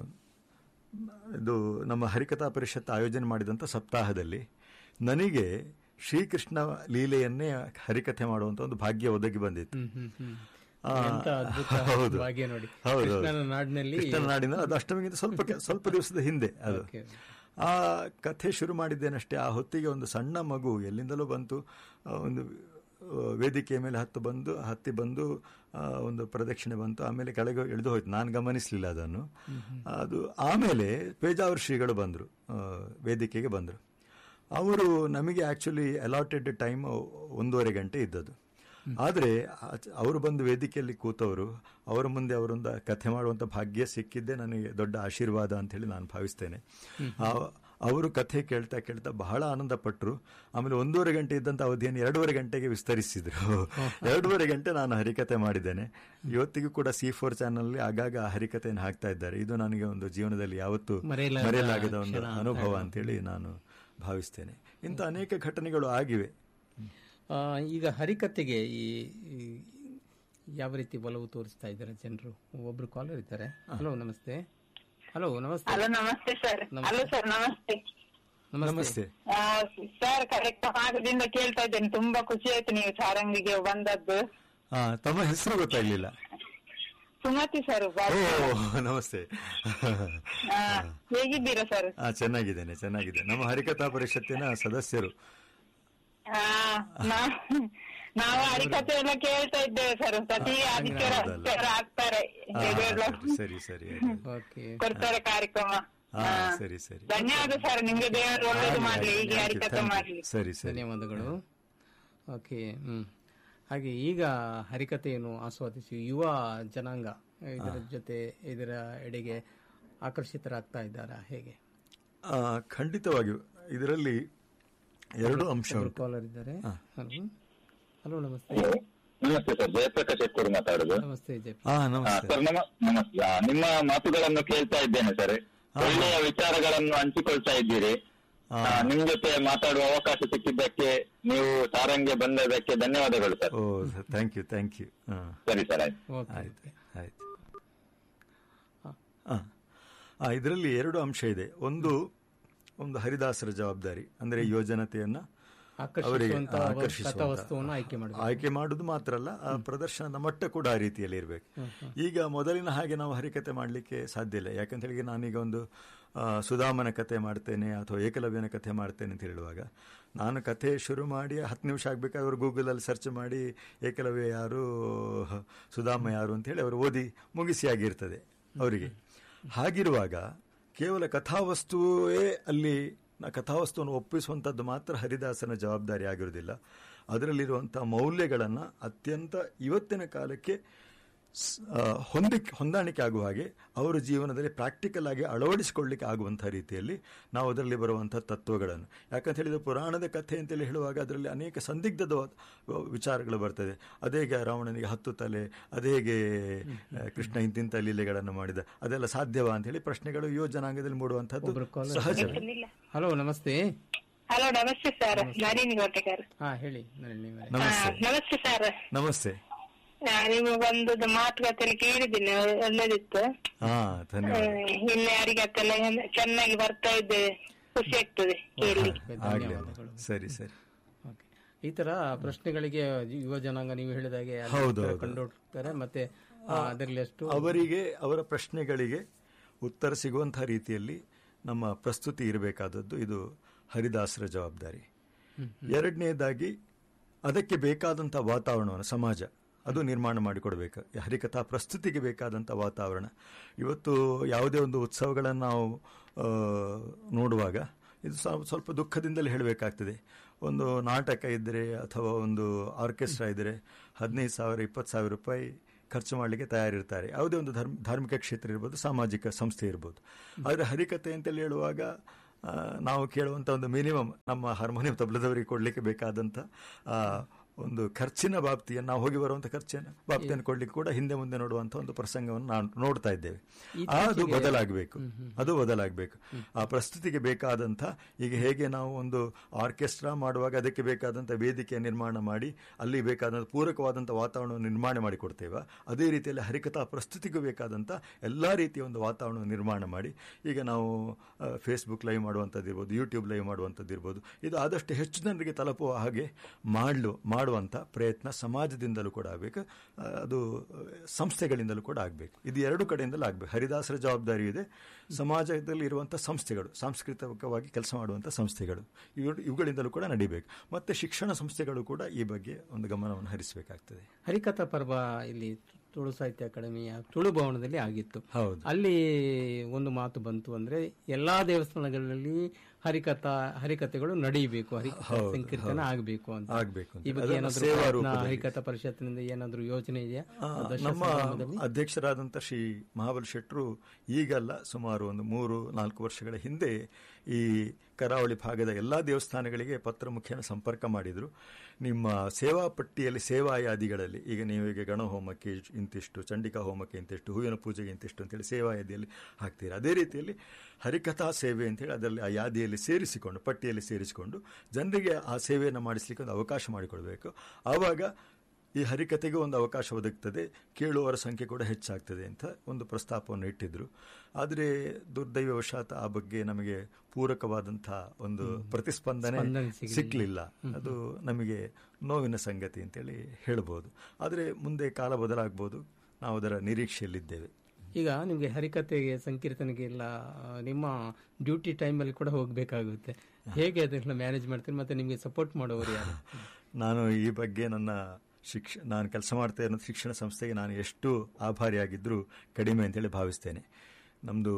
ಇದು ನಮ್ಮ ಹರಿಕಥಾ ಪರಿಷತ್ ಆಯೋಜನೆ ಮಾಡಿದಂಥ ಸಪ್ತಾಹದಲ್ಲಿ ನನಗೆ ಶ್ರೀಕೃಷ್ಣ ಲೀಲೆಯನ್ನೇ ಹರಿಕಥೆ ಮಾಡುವಂತ ಒಂದು ಭಾಗ್ಯ ಒದಗಿ ಬಂದಿತ್ತು ಹ್ಮ್ ಹ್ಮ್ ಹ್ಮ್ ಆ, ಎಂತ ಅದ್ಭುತ ಹೌದು. ಭಾಗ್ಯ ನೋಡಿ ಹೌದು, ಹೌದು. ಕೃಷ್ಣನ ನಾಡಿನಲ್ಲಿ ಕೃಷ್ಣನ ನಾಡಿನ ಅದು ಅಷ್ಟಮಿಗಿಂತ ಸ್ವಲ್ಪ ಕೆ- ಸ್ವಲ್ಪ ದಿವಸದ ಹಿಂದೆ ಅದು ಓಕೆ. ಆ ಕಥೆ ಶುರು ಮಾಡಿದ್ದೇನಷ್ಟೇ ಆ ಹೊತ್ತಿಗೆ ಒಂದು ಸಣ್ಣ ಮಗು ಎಲ್ಲಿಂದಲೂ ಬಂತು ಆ, ಒಂದು ಆ, ವೇದಿಕೆಯ ಮೇಲೆ ಹತ್ತು ಬಂದು ಹತ್ತಿ ಬಂದು ಆ, ಒಂದು ಪ್ರದಕ್ಷಿಣೆ ಬಂತು ಆಮೇಲೆ ಕೆಳಗೆ ಇಳಿದು ಹೋಯ್ತು ನಾನು ಗಮನಿಸಲಿಲ್ಲ ಅದನ್ನು ಅದು ಆಮೇಲೆ ಪೇಜಾವರ್ ಶ್ರೀಗಳು ಬಂದರು ವೇದಿಕೆಗೆ ಬಂದರು ಅವರು ನಮಗೆ ಆಕ್ಚುಲಿ ಅಲಾಟೆಡ್ ಟೈಮ್ ಒಂದೂವರೆ ಗಂಟೆ ಇದ್ದದ್ದು ಆದರೆ ಅವರು ಬಂದು ವೇದಿಕೆಯಲ್ಲಿ ಕೂತವರು ಅವರ ಮುಂದೆ ಅವರೊಂದು ಕಥೆ ಮಾಡುವಂಥ ಭಾಗ್ಯ ಸಿಕ್ಕಿದ್ದೇ ನನಗೆ ದೊಡ್ಡ ಆಶೀರ್ವಾದ ಅಂತ ಹೇಳಿ ನಾನು ಭಾವಿಸ್ತೇನೆ ಆ- ಅವರು ಕಥೆ ಕೇಳ್ತಾ ಕೇಳ್ತಾ ಬಹಳ ಆನಂದ ಪಟ್ಟರು ಆಮೇಲೆ ಒಂದೂವರೆ ಗಂಟೆ ಇದ್ದಂಥ ಅವಧಿಯನ್ನು ಎರಡೂವರೆ ಗಂಟೆಗೆ ವಿಸ್ತರಿಸಿದ್ರು ಎರಡೂವರೆ ಗಂಟೆ ನಾನು ಹರಿಕತೆ ಮಾಡಿದ್ದೇನೆ ಇವತ್ತಿಗೂ ಕೂಡ ಸಿ ಫೋರ್ ಚಾನಲ್ ಆಗಾಗ ಆ ಹರಿಕತೆಯನ್ನು ಹಾಕ್ತಾ ಇದ್ದಾರೆ ಇದು ನನಗೆ ಒಂದು ಜೀವನದಲ್ಲಿ ಯಾವತ್ತೂ ಮರೆಯಲಾಗದ ಮರೆಯಲಾಗದ ಒಂದು ಕ್ಷಣ ಅಂತ ಅನುಭವ ಅಂತೇಳಿ ನಾನು ಭಾವಿಸ್ತೇನೆ ಇಂಥ ಅನೇಕ ಘಟನೆಗಳು ಆಗಿವೆ ಆ, ಈಗ ಹರಿಕತೆಗೆ ಈ ಈ ಯಾವ ರೀತಿ ಒಲವು ತೋರಿಸ್ತಾ ಇದ್ದಾರೆ ಜನರು ಒಬ್ರು ಕಾಲರ್ ಇದ್ದಾರೆ ಹಲೋ ನಮಸ್ತೆ ಹಲೋ ನಮಸ್ತೆ ಹಲೋ ನಮಸ್ತೆ ಸರ್ ನಮಸ್ತೆ. ಹಲೋ ಸರ್ ನಮಸ್ತೆ ನಮಸ್ತೆ ಸರ್ ಕರೆಕ್ಟ್ ಆಗದಿಂದ ಕೇಳ್ತಾ ಇದ್ದೇನೆ ತುಂಬಾ ಖುಷಿ ಆಯ್ತು ನೀವು ಸಾರಂಗಿಗೆ ಬಂದದ್ದು ಆ, ತಮ್ಮ ಹೆಸರು ಗೊತ್ತಾಗ್ಲಿಲ್ಲ ಸುಮತಿ ಸರ್ ಓ ನಮಸ್ತೆ ಹೇಗಿದ್ದೀರಾ ಸರ್ ಆ, ಚೆನ್ನಾಗಿದ್ದೇನೆ ಚೆನ್ನಾಗಿದೆ ನಮ್ಮ ಹರಿಕಥಾ ಪರಿಷತ್ತಿನ ಸದಸ್ಯರು ಆ, ನಾ- ನಾವು ಹರಿಕಥೆ ಎಲ್ಲ ಕೇಳ್ತಾ ಇದ್ದೇವೆ ಸರ್ ಪ್ರತಿ ಆದಿತ್ಯವಾರ ಹೌದಲ್ಲ. ಸರ್ ಆಗ್ತಾರೆ ಆ, ಇದೆಲ್ಲ ಸರಿ ಸರಿ ಓಕೆ ಕೊಡ್ತಾರೆ ಕಾರ್ಯಕ್ರಮ ಹಾ ಹಾ. ಸರಿ ಸರಿ ಧನ್ಯವಾದ ಸರ್ ನಿಮ್ಗೆ ದೇವರು ಒಳ್ಳೇದು ಆಗ್ಲಿ, ಮಾಡ್ಲಿ ಆಗ್ಲಿ, ಹೀಗೆ thank you, ಹರಿಕಥೆ thank you. ಮಾಡ್ಲಿ ಸರಿ ಸರಿ ಧನ್ಯವಾದಗಳು ಓಕೆ ಹ್ಮ್ ಹಾಗೆ ಈಗ ಹರಿಕತೆಯನ್ನು ಆಸ್ವಾದಿಸಿ ಯುವ ಜನಾಂಗ ಇದರ ಜೊತೆ ಇದರ ಎಡೆಗೆ ಆಕರ್ಷಿತರಾಗ್ತಾ ಇದ್ದಾರಾ ಹೇಗೆ ಆ, ಖಂಡಿತವಾಗಿಯೂ ಇದರಲ್ಲಿ ಎರಡು ಅಂಶ ಒಬ್ರು ಉಂಟು ಕಾಲರ್ ಇದ್ದಾರೆ ಹಲೋ ಹಲೋ ನಮಸ್ತೆ ನಮಸ್ತೆ ಸರ್ ಜಯಪ್ರಕಾಶ್ ಎತ್ತೂರು ಮಾತಾಡುದು ನಮಸ್ತೆ ಜಯ ಹಾ ಹಾ, ನಮಸ್ತೆ ಸರ್ ನಮ ನಮಸ್ತೆ ಆ, ನಿಮ್ಮ ಮಾತುಗಳನ್ನು ಕೇಳ್ತಾ ಇದ್ದೇನೆ ಸರ್ ಒಳ್ಳೆಯ ವಿಚಾರಗಳನ್ನು ಹಂಚಿಕೊಳ್ತಾ ಇದ್ದೀರಿ ಆ. ಆ, ನಿಮ್ ಜೊತೆ ಮಾತಾಡುವ ಅವಕಾಶ ಸಿಕ್ಕಿದ್ದಕ್ಕೆ ನೀವು ಸಾರಂಗೆ ಬಂದದಕ್ಕೆ ಧನ್ಯವಾದಗಳು ಸರ್ ಓ ಥ್ಯಾಂಕ್ ಯು ಥ್ಯಾಂಕ್ ಯು ಹಾಂ ಸರಿ ಸರ್ ಆಯ್ತು ಓಕೆ ಆಯ್ತು ಆಯ್ತು ಇದರಲ್ಲಿ ಎರಡು ಅಂಶ ಇದೆ ಒಂದು ಒಂದು ಹರಿದಾಸರ ಜವಾಬ್ದಾರಿ ಅಂದ್ರೆ ಯೋಜನತೆಯನ್ನ ಅವರಿಗೆ ಆಕರ್ಷಿಸುವಂತ ಆಕರ್ಷಿಸುವಂತ. ಕಥಾವಸ್ತುವನ್ನು ಆಯ್ಕೆ ಮಾಡಬೇಕು ಆಯ್ಕೆ ಮಾಡುದು ಮಾತ್ರ ಅಲ್ಲ ಆ ಪ್ರದರ್ಶನದ ಮಟ್ಟ ಕೂಡ ಆ ರೀತಿಯಲ್ಲಿ ಇರಬೇಕು ಈಗ ಮೊದಲಿನ ಹಾಗೆ ನಾವು ಹರಿಕತೆ ಮಾಡಲಿಕ್ಕೆ ಸಾಧ್ಯ ಇಲ್ಲ ಯಾಕಂತ ಹೇಳಿ ನಾನೀಗ ಒಂದು ಆ, ಸುಧಾಮನ ಕತೆ ಮಾಡ್ತೇನೆ ಅಥವಾ ಏಕಲವ್ಯನ ಕಥೆ ಮಾಡ್ತೇನೆ ಅಂತ ಹೇಳುವಾಗ ನಾನು ಕಥೆ ಶುರು ಮಾಡಿ ಹತ್ತು ನಿಮಿಷ ಆಗ್ಬೇಕಾದ್ರೆ ಅವರು ಗೂಗಲಲ್ಲಿ ಸರ್ಚ್ ಮಾಡಿ ಏಕಲವ್ಯ ಯಾರು ಸುಧಾಮ ಯಾರು ಅಂತ ಹೇಳಿ ಅವರು ಓದಿ ಮುಗಿಸಿ ಆಗಿರ್ತದೆ ಅವರಿಗೆ ಹಾಗಿರುವಾಗ ಕೇವಲ ಕಥಾವಸ್ತುವೇ ಅಲ್ಲಿ ನ- ಕಥಾವಸ್ತುವನ್ನು ಒಪ್ಪಿಸುವಂಥದ್ದು ಮಾತ್ರ ಹರಿದಾಸನ ಜವಾಬ್ದಾರಿ ಆಗಿರುವುದಿಲ್ಲ ಅದರಲ್ಲಿರುವಂಥ ಮೌಲ್ಯಗಳನ್ನು ಅತ್ಯಂತ ಇವತ್ತಿನ ಕಾಲಕ್ಕೆ ಸ್- ಆ, ಹೊಂದಿಕ್ ಹೊಂದಾಣಿಕೆ ಆಗುವ ಹಾಗೆ ಅವರ ಜೀವನದಲ್ಲಿ ಪ್ರಾಕ್ಟಿಕಲ್ ಆಗಿ ಅಳವಡಿಸಿಕೊಳ್ಳಿಕ್ಕೆ ಆಗುವಂಥ ರೀತಿಯಲ್ಲಿ ನಾವು ಅದರಲ್ಲಿ ಬರುವಂಥ ತತ್ವಗಳನ್ನು ಯಾಕಂತ ಹೇಳಿದ್ರೆ ಪುರಾಣದ ಕಥೆ ಅಂತೇಳಿ ಹೇಳುವಾಗ ಅದರಲ್ಲಿ ಅನೇಕ ಸಂದಿಗ್ಧದ ವ- ವಿಚಾರಗಳು ಬರ್ತದೆ ಅದೇಗೆ ರಾವಣನಿಗೆ ಹತ್ತು ತಲೆ ಅದೇಗೆ ಆ, ಕೃಷ್ಣ ಇಂತಿಂಥ ಲೀಲೆಗಳನ್ನು ಮಾಡಿದ ಅದೆಲ್ಲ ಸಾಧ್ಯವಾ ಅಂತ ಹೇಳಿ ಪ್ರಶ್ನೆಗಳು ಯುವ ಜನಾಂಗದಲ್ಲಿ ಮೂಡುವಂಥದ್ದು ಒಬ್ರು caller ಸಹಜವೇ ಹಲೋ ನಮಸ್ತೆ ಹಲೋ ನಮಸ್ತೆ ಸರ್ ನಳಿನಿ ಕೋಟೆಕರ್ ಹಾ ಹೇಳಿ ನಳಿನಿ ಅವರೇ. ನಮಸ್ತೆ ನಮಸ್ತೆ ಸರ್ ನಮಸ್ತೆ ನಿಮ್ಮ ಒಂದು ಮಾತುಕತೆ ಕೇಳಿದ್ದೀನಿ ಒಳ್ಳೇದಿತ್ತು ಹಾ ಧನ್ಯವಾದ ಇಲ್ಲಿ ಯಾರಿಗತ್ತೆಲ್ಲ ಚೆನ್ನಾಗಿ ಬರ್ತಾ ಇದ್ದೇವೆ ಖುಷಿ ಆಗ್ತದೆ ಕೇಳಿ ಆಗ್ಲಿ ಧನ್ಯವಾದಗಳು ಸರಿ ಸರಿ ಓಕೆ. ಈ ತರ ಪ್ರಶ್ನೆಗಳಿಗೆ ಯುವ ಜನಾಂಗ ನೀವು ಹೇಳಿದಾಗೆ ಅಲ್ಲಿ ಹೌದು, ಉತ್ತರ ಹೌದು. ಕಂಡುಹಿಡ್ತಾರೆ ಮತ್ತೆ ಆ, ಅದರಲ್ಲಿ ಅಷ್ಟು ಅವರಿಗೆ ಅವರ ಪ್ರಶ್ನೆಗಳಿಗೆ ಉತ್ತರ ಸಿಗುವಂತಹ ರೀತಿಯಲ್ಲಿ ನಮ್ಮ ಪ್ರಸ್ತುತಿ ಇರಬೇಕಾದದ್ದು ಇದು ಹರಿದಾಸರ ಜವಾಬ್ದಾರಿ ಎರಡನೇದಾಗಿ ಅದಕ್ಕೆ ಬೇಕಾದಂಥ ವಾತಾವರಣವನ್ನು ಸಮಾಜ ಅದು ನಿರ್ಮಾಣ ಮಾಡಿಕೊಡ್ಬೇಕು ಹರಿಕಥಾ ಪ್ರಸ್ತುತಿಗೆ ಬೇಕಾದಂಥ ವಾತಾವರಣ ಇವತ್ತು ಯಾವುದೇ ಒಂದು ಉತ್ಸವಗಳನ್ನು ನಾವು ಆ, ನೋಡುವಾಗ ಇದು ಸ್ವ- ಸ್ವಲ್ಪ ದುಃಖದಿಂದಲೇ ಹೇಳಬೇಕಾಗ್ತದೆ ಒಂದು ನಾಟಕ ಇದ್ದರೆ ಅಥವಾ ಒಂದು ಆರ್ಕೆಸ್ಟ್ರಾ ಇದ್ದರೆ ಹದಿನೈದು ಸಾವಿರ ಇಪ್ಪತ್ತು ಸಾವಿರ ರೂಪಾಯಿ ಖರ್ಚು ಮಾಡಲಿಕ್ಕೆ ತಯಾರಿರ್ತಾರೆ ಯಾವುದೇ ಒಂದು ಧರ್ಮ ಧಾರ್ಮಿಕ ಕ್ಷೇತ್ರ ಇರ್ಬೋದು ಸಾಮಾಜಿಕ ಸಂಸ್ಥೆ ಇರ್ಬೋದು ಆದರೆ ಹರಿಕತೆ ಅಂತೇಳಿ ಹೇಳುವಾಗ ಆ, ನಾವು ಕೇಳುವಂಥ ಒಂದು ಮಿನಿಮಮ್ ನಮ್ಮ ಹಾರ್ಮೋನಿಯಂ ತಬಲದವರಿಗೆ ಕೊಡಲಿಕ್ಕೆ ಬೇಕಾದಂಥ ಆ, ಒಂದು ಖರ್ಚಿನ ಬಾಬ್ತಿಯನ್ನು ನಾವು ಹೋಗಿ ಬರುವಂಥ ಖರ್ಚಿನ ಬಾಬ್ತಿಯನ್ನು ಕೊಡ್ಲಿಕ್ಕೆ ಕೂಡ ಹಿಂದೆ ಮುಂದೆ ನೋಡುವಂಥ ಒಂದು ಪ್ರಸಂಗವನ್ನು ನಾವು ನೋಡ್ತಾ ಇದ್ದೇವೆ ಅದು ಬದಲಾಗಬೇಕು ಅದು ಬದಲಾಗಬೇಕು ಆ ಪ್ರಸ್ತುತಿಗೆ ಬೇಕಾದಂಥ ಈಗ ಹೇಗೆ ನಾವು ಒಂದು ಆರ್ಕೆಸ್ಟ್ರಾ ಮಾಡುವಾಗ ಅದಕ್ಕೆ ಬೇಕಾದಂಥ ವೇದಿಕೆ ನಿರ್ಮಾಣ ಮಾಡಿ ಅಲ್ಲಿ ಬೇಕಾದಂಥ ಪೂರಕವಾದಂಥ ವಾತಾವರಣವನ್ನು ನಿರ್ಮಾಣ ಮಾಡಿ ಕೊಡ್ತೇವೆ ಅದೇ ರೀತಿಯಲ್ಲಿ ಹರಿಕಥಾ ಪ್ರಸ್ತುತಿಗೂ ಬೇಕಾದಂಥ ಎಲ್ಲ ರೀತಿಯ ಒಂದು ವಾತಾವರಣವನ್ನು ನಿರ್ಮಾಣ ಮಾಡಿ ಈಗ ನಾವು ಫೇಸ್ಬುಕ್ ಲೈವ್ ಮಾಡುವಂಥದ್ದು ಇರ್ಬೋದು ಯೂಟ್ಯೂಬ್ ಲೈವ್ ಮಾಡುವಂಥದ್ದು ಇರ್ಬೋದು ಇದು ಆದಷ್ಟು ಹೆಚ್ಚು ಜನರಿಗೆ ತಲುಪುವ ಹಾಗೆ ಮಾಡಲು ಮಾಡುವಂಥ ಪ್ರಯತ್ನ ಸಮಾಜದಿಂದಲೂ ಕೂಡ ಆಗಬೇಕು ಆ, ಅದು ಆ, ಸಂಸ್ಥೆಗಳಿಂದಲೂ ಕೂಡ ಆಗಬೇಕು ಇದು ಎರಡು ಕಡೆಯಿಂದಲೂ ಆಗಬೇಕು ಹರಿದಾಸರ ಜವಾಬ್ದಾರಿ ಇದೆ ಸಮಾಜದಲ್ಲಿ ಇರುವಂಥ ಸಂಸ್ಥೆಗಳು ಸಾಂಸ್ಕೃತಿಕವಾಗಿ ಕೆಲಸ ಮಾಡುವಂಥ ಸಂಸ್ಥೆಗಳು ಇವು ಇವುಗಳಿಂದಲೂ ಕೂಡ ನಡಿಬೇಕು ಮತ್ತು ಶಿಕ್ಷಣ ಸಂಸ್ಥೆಗಳು ಕೂಡ ಈ ಬಗ್ಗೆ ಒಂದು ಗಮನವನ್ನು ಹರಿಸಬೇಕಾಗ್ತದೆ ಹರಿಕಥಾ ಪರ್ವ ಇಲ್ಲಿ ತುಳು ಸಾಹಿತ್ಯ ಅಕಾಡೆಮಿಯ ತುಳು ಭವನದಲ್ಲಿ ಆಗಿತ್ತು ಹೌದು ಅಲ್ಲಿ ಒಂದು ಮಾತು ಬಂತು ಅಂದ್ರೆ ಎಲ್ಲಾ ದೇವಸ್ಥಾನಗಳಲ್ಲಿ ಹರಿಕಥಾ ಹರಿಕಥೆಗಳು ನಡೆಯಬೇಕು ಹರಿಕಥಾ ಸಂಕೀರ್ತನ ಆಗಬೇಕು ಅಂತ ಆಗಬೇಕು ಈ ಬಗ್ಗೆ ಏನಾದ್ರು ಸೇವಾ ಪ್ರಯತ್ನ ರೂಪದಲ್ಲಿ ಹರಿಕಥಾ ಪರಿಷತ್ತಿನಿಂದ ಏನಾದ್ರು ಯೋಜನೆ ಇದೆಯಾ ಆ, ದಶ ನಮ್ಮ ಸಂಭ್ರಮದಲ್ಲಿ? ಅಧ್ಯಕ್ಷರಾದಂಥ ಶ್ರೀ ಮಹಾಬಲ ಶೆಟ್ಟರು ಈಗಲ್ಲ ಸುಮಾರು ಒಂದು ಮೂರು ನಾಲ್ಕು ವರ್ಷಗಳ ಹಿಂದೆ ಈ ಕರಾವಳಿ ಭಾಗದ ಎಲ್ಲ ದೇವಸ್ಥಾನಗಳಿಗೆ ಪತ್ರ ಮುಖೇನ ಸಂಪರ್ಕ ಮಾಡಿದರು ನಿಮ್ಮ ಸೇವಾ ಪಟ್ಟಿಯಲ್ಲಿ ಸೇವಾ ಯಾದಿಗಳಲ್ಲಿ ಈಗ ನೀವು ಈಗ ಗಣ ಹೋಮಕ್ಕೆ ಇಂತಿಷ್ಟು ಚಂಡಿಕಾ ಹೋಮಕ್ಕೆ ಇಂತಿಷ್ಟು ಹೂವಿನ ಪೂಜೆಗೆ ಇಂತಿಷ್ಟು ಅಂತೇಳಿ ಸೇವಾ ಯಾದಿಯಲ್ಲಿ ಹಾಕ್ತೀರಿ ಅದೇ ರೀತಿಯಲ್ಲಿ ಹರಿಕಥಾ ಸೇವೆ ಅಂತೇಳಿ ಅದರಲ್ಲಿ ಆ ಯಾದಿಯಲ್ಲಿ ಸೇರಿಸಿಕೊಂಡು ಪಟ್ಟಿಯಲ್ಲಿ ಸೇರಿಸಿಕೊಂಡು ಜನರಿಗೆ ಆ ಸೇವೆಯನ್ನು ಮಾಡಿಸ್ಲಿಕ್ಕೆ ಒಂದು ಅವಕಾಶ ಮಾಡಿಕೊಡ್ಬೇಕು ಆವಾಗ ಈ ಹರಿಕತೆಗೆ ಒಂದು ಅವಕಾಶ ಒದಗ್ತದೆ ಕೇಳುವವರ ಸಂಖ್ಯೆ ಕೂಡ ಹೆಚ್ಚಾಗ್ತದೆ ಅಂತ ಒಂದು ಪ್ರಸ್ತಾಪವನ್ನು ಇಟ್ಟಿದ್ರು ಆದರೆ ದುರ್ದೈವವಶಾತ್ ಆ ಬಗ್ಗೆ ನಮಗೆ ಪೂರಕವಾದಂಥ ಒಂದು ಪ್ರತಿಸ್ಪಂದನೆ ಸ್ಪಂದನೆ ಸಿಗ್ಲಿಲ್ಲ. ಸಿಕ್ಕಲಿಲ್ಲ ಅದು ನಮಗೆ ನೋವಿನ ಸಂಗತಿ ಅಂತೇಳಿ ಹೇಳ್ಬೋದು ಆದರೆ ಮುಂದೆ ಕಾಲ ಬದಲಾಗ್ಬೋದು ನಾವು ಅದರ ನಿರೀಕ್ಷೆಯಲ್ಲಿದ್ದೇವೆ ಈಗ ನಿಮಗೆ ಹರಿಕಥೆಗೆ ಸಂಕೀರ್ತನೆಗೆ ಎಲ್ಲ ಆ, ನಿಮ್ಮ ಡ್ಯೂಟಿ ಟೈಮಲ್ಲಿ ಕೂಡ ಹೋಗಬೇಕಾಗುತ್ತೆ ಹೇಗೆ ಅದೆಲ್ಲ ಮ್ಯಾನೇಜ್ ಮಾಡ್ತೀರಿ ಮತ್ತೆ ನಿಮಗೆ ಸಪೋರ್ಟ್ ಮಾಡೋರು ಯಾರು ನಾನು ಈ ಬಗ್ಗೆ ನನ್ನ ಶಿಕ್ಷ ನಾನು ಕೆಲಸ ಮಾಡ್ತಾ ಇರೋ ಶಿಕ್ಷಣ ಸಂಸ್ಥೆಗೆ ನಾನು ಎಷ್ಟು ಆಭಾರಿಯಾಗಿದ್ದರೂ ಕಡಿಮೆ ಅಂತೇಳಿ ಭಾವಿಸ್ತೇನೆ ನಮ್ಮದು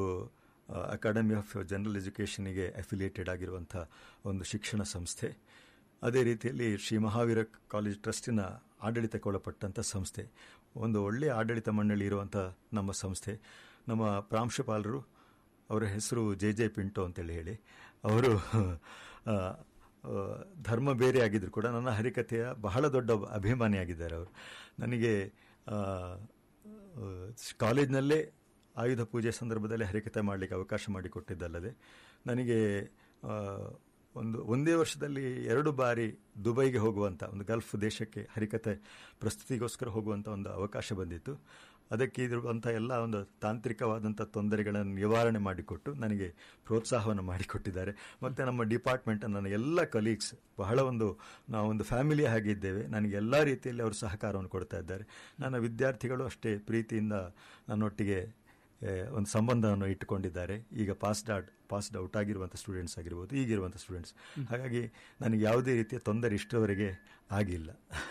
ಅಕಾಡೆಮಿ ಆಫ್ ಜನರಲ್ ಎಜುಕೇಷನಿಗೆ ಅಫಿಲಿಯೇಟೆಡ್ ಆಗಿರುವಂಥ ಒಂದು ಶಿಕ್ಷಣ ಸಂಸ್ಥೆ ಅದೇ ರೀತಿಯಲ್ಲಿ ಶ್ರೀ ಮಹಾವೀರ ಕಾಲೇಜ್ ಟ್ರಸ್ಟಿನ ಆಡಳಿತಕ್ಕೆ ಒಳಪಟ್ಟಂಥ ಸಂಸ್ಥೆ ಒಂದು ಒಳ್ಳೆಯ ಆಡಳಿತ ಮಂಡಳಿ ಇರುವಂಥ ನಮ್ಮ ಸಂಸ್ಥೆ ನಮ್ಮ ಪ್ರಾಂಶುಪಾಲರು ಅವರ ಹೆಸರು ಜೆ ಜೆ ಪಿಂಟೋ ಅಂತೇಳಿ ಹೇಳಿ ಅವರು ಆ, ಆ, ಧರ್ಮ ಬೇರೆ ಆಗಿದ್ರು ಕೂಡ ನನ್ನ ಹರಿಕಥೆಯ ಬಹಳ ದೊಡ್ಡ ಅಭಿಮಾನಿಯಾಗಿದ್ದಾರೆ ಅವರು ನನಗೆ ಆ, ಆ, ಕಾಲೇಜ್ನಲ್ಲೇ ಆಯುಧ ಪೂಜೆ ಸಂದರ್ಭದಲ್ಲಿ ಹರಿಕಥೆ ಮಾಡಲಿಕ್ಕೆ ಅವಕಾಶ ಮಾಡಿಕೊಟ್ಟಿದ್ದಲ್ಲದೆ ನನಗೆ ಆ, ಒಂದು ಒಂದೇ ವರ್ಷದಲ್ಲಿ ಎರಡು ಬಾರಿ ದುಬೈಗೆ ಹೋಗುವಂಥ ಒಂದು ಗಲ್ಫ್ ದೇಶಕ್ಕೆ ಹರಿಕತೆ ಪ್ರಸ್ತುತಿಗೋಸ್ಕರ ಹೋಗುವಂಥ ಒಂದು ಅವಕಾಶ ಬಂದಿತ್ತು ಅದಕ್ಕೆ ಇರುವಂಥ ಎಲ್ಲ ಒಂದು ತಾಂತ್ರಿಕವಾದಂಥ ತೊಂದರೆಗಳನ್ನು ನಿವಾರಣೆ ಮಾಡಿಕೊಟ್ಟು ನನಗೆ ಪ್ರೋತ್ಸಾಹವನ್ನು ಮಾಡಿಕೊಟ್ಟಿದ್ದಾರೆ ಮತ್ತು ನಮ್ಮ ಡಿಪಾರ್ಟ್ಮೆಂಟ್ ನನ್ನ ಎಲ್ಲ ಕಲೀಗ್ಸ್ ಬಹಳ ಒಂದು ನಾವು ಒಂದು ಫ್ಯಾಮಿಲಿ ಹಾಗಿದ್ದೇವೆ ನನಗೆ ಎಲ್ಲ ರೀತಿಯಲ್ಲಿ ಅವರು ಸಹಕಾರವನ್ನು ಕೊಡ್ತಾ ಇದ್ದಾರೆ ನನ್ನ ವಿದ್ಯಾರ್ಥಿಗಳು ಅಷ್ಟೇ ಪ್ರೀತಿಯಿಂದ ನನ್ನೊಟ್ಟಿಗೆ ಏ, ಒಂದು ಸಂಬಂಧವನ್ನು ಇಟ್ಟುಕೊಂಡಿದ್ದಾರೆ ಈಗ ಪಾಸ್ಡ್ ಔಟ್ ಪಾಸ್ಡ್ ಔಟ್ ಆಗಿರುವಂಥ ಸ್ಟೂಡೆಂಟ್ಸ್ ಆಗಿರ್ಬೋದು ಈಗಿರುವಂಥ ಸ್ಟೂಡೆಂಟ್ಸ್ ಹಾಗಾಗಿ ನನಗೆ ಯಾವುದೇ ರೀತಿಯ ತೊಂದರೆ ಇಷ್ಟರವರೆಗೆ ಆಗಿಲ್ಲ